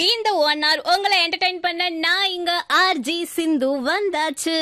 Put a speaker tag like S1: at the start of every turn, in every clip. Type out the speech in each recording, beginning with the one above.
S1: இந்த one hour உங்களை entertain பண்ண நான் இங்க ஆர்ஜி சிந்து வந்தாச்சு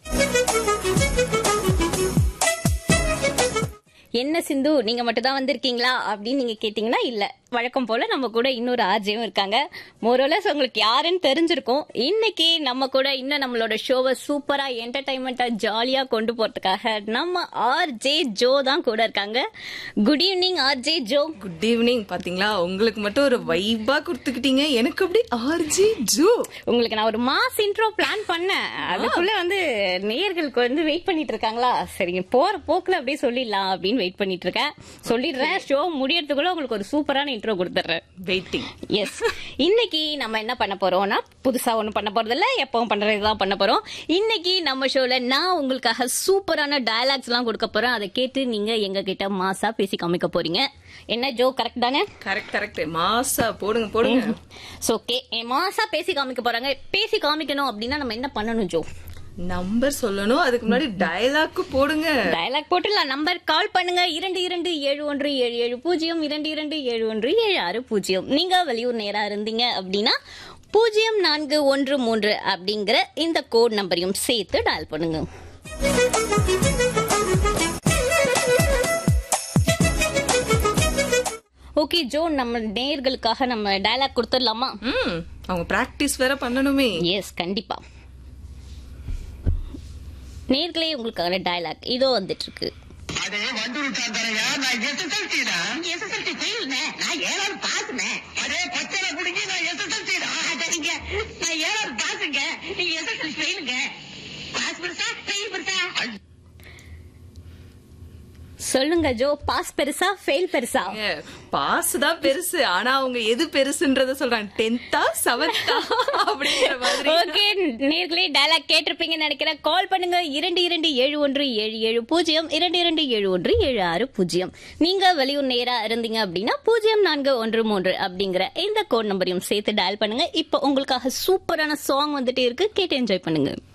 S1: என்ன சிந்து நீங்க மட்டும் தான் வந்திருக்கீங்களா அப்படின்னு நீங்க கேட்டீங்கன்னா இல்ல வழக்கம் போல நம்ம கூட இன்னொரு ஆர்ஜியும் இருக்காங்க மோரோலஸ் உங்களுக்கு யாருன்னு தெரிஞ்சிருக்கும் இன்னைக்கு நம்ம கூட இன்னும் நம்மளோட ஷோவை சூப்பரா என்டர்டைன்மெண்டா ஜாலியா கொண்டு போறதுக்காக நம்ம ஆர்ஜே ஜோ தான் கூட இருக்காங்க good evening RJ Jo
S2: good evening பாத்தீங்களா உங்களுக்கு மட்டும் ஒரு வைபா கொடுத்துக்கிட்டீங்க எனக்கு அப்படி ஆர்ஜி ஜோ
S1: உங்களுக்கு நான் ஒரு மாஸ் இன்ட்ரோ பிளான் பண்ணேன் அதுக்குள்ள வந்து நேயர்களுக்கு வந்து வெயிட் பண்ணிட்டு இருக்காங்களா சரிங்க போற போக்குல அப்படியே சொல்லிடலாம் அப்படின்னு வெயிட் பண்ணிட்டு இருக்கேன் சொல்லிடுறேன் ஷோ முடியறதுக்குள்ள உங்களுக்கு ஒரு சூப்பரான இன்ட்ரோ கொடுத்துட்றேன்
S2: வெயிட்டிங்
S1: எஸ் இன்னைக்கு நம்ம என்ன பண்ண போறோம்னா புதுசா ஒண்ணும் பண்ண போறது இல்ல எப்பவும் பண்றது தான் பண்ண போறோம் இன்னைக்கு நம்ம ஷோல நான் உங்களுக்காக சூப்பரான டயலாக்ஸ் எல்லாம் கொடுக்க போறேன் அதை கேட்டு நீங்க எங்க கிட்ட மாசா பேசி காமிக்க போறீங்க என்ன ஜோ கரெக்ட் தானே
S2: கரெக்ட் கரெக்ட் மாசா போடுங்க போடுங்க
S1: சோ ஓகே மாசா பேசி காமிக்க போறாங்க பேசி காமிக்கணும் அப்படின்னா நம்ம என்ன பண்ணணும் ஜோ
S2: நம்பர் சொல்லணும் அதுக்கு முன்னாடி டயலாக் போடுங்க
S1: டயலாக் போட்டுலாம் நம்பர் கால் பண்ணுங்க இரண்டு இரண்டு ஏழு ஒன்று ஏழு ஏழு பூஜ்ஜியம் இரண்டு இரண்டு ஏழு ஒன்று ஏழு ஆறு பூஜ்ஜியம் நீங்க வெளியூர் நேரா இருந்தீங்க அப்படின்னா பூஜ்ஜியம் நான்கு ஒன்று மூன்று அப்படிங்கிற இந்த கோட் நம்பரையும் சேர்த்து டயல் பண்ணுங்க ஓகே ஜோ நம்ம நேயர்களுக்காக நம்ம டயலாக் கொடுத்துடலாமா
S2: ம் அவங்க பிராக்டிஸ் வேற பண்ணணுமே
S1: எஸ் கண்டிப்பா நேர்களே உங்களுக்கான டயலாக் இதோ வந்துட்டு இருக்கு
S3: அதே வண்டூருட்டான் தரையா நான் எஸ்எஸ்எல்சி தான் எஸ்எஸ்எல்சி ஃபெயில்னே நான் ஏழாவது பாஸ்னே அதே பச்சளை குடிங்க நான் எஸ்எஸ்எல்சி தான் சரிங்க நான் ஏழாவது பாஸுங்க நீங்க எஸ்எஸ்எல்சி ஃபெயிலுங்க பாஸ் பெருசா ஃபெயில் பெருசா
S1: சொல்லுங்க ஜோ பாஸ் பெருசா ஃபெயில் பெருசா
S2: பாஸ் தான் பெருசு ஆனா அவங்க எது பெருசுன்றத சொல்றாங்க டென்த்தா செவன்த்தா அப்படிங்கிற மாதிரி
S1: ஓகே நேர்களே டயலாக் கேட்டிருப்பீங்கன்னு நினைக்கிறேன் கால் பண்ணுங்க இரண்டு இரண்டு ஏழு ஒன்று ஏழு ஏழு பூஜ்ஜியம் இரண்டு இரண்டு ஏழு ஒன்று ஏழு ஆறு பூஜ்ஜியம் நீங்க வெளியூர் நேரா இருந்தீங்க அப்படின்னா பூஜ்ஜியம் நான்கு ஒன்று மூன்று அப்படிங்கிற இந்த கோட் நம்பரையும் சேர்த்து டயல் பண்ணுங்க இப்போ உங்களுக்காக சூப்பரான சாங் வந்துட்டே இருக்கு கேட்டு என்ஜாய் பண்ணுங்க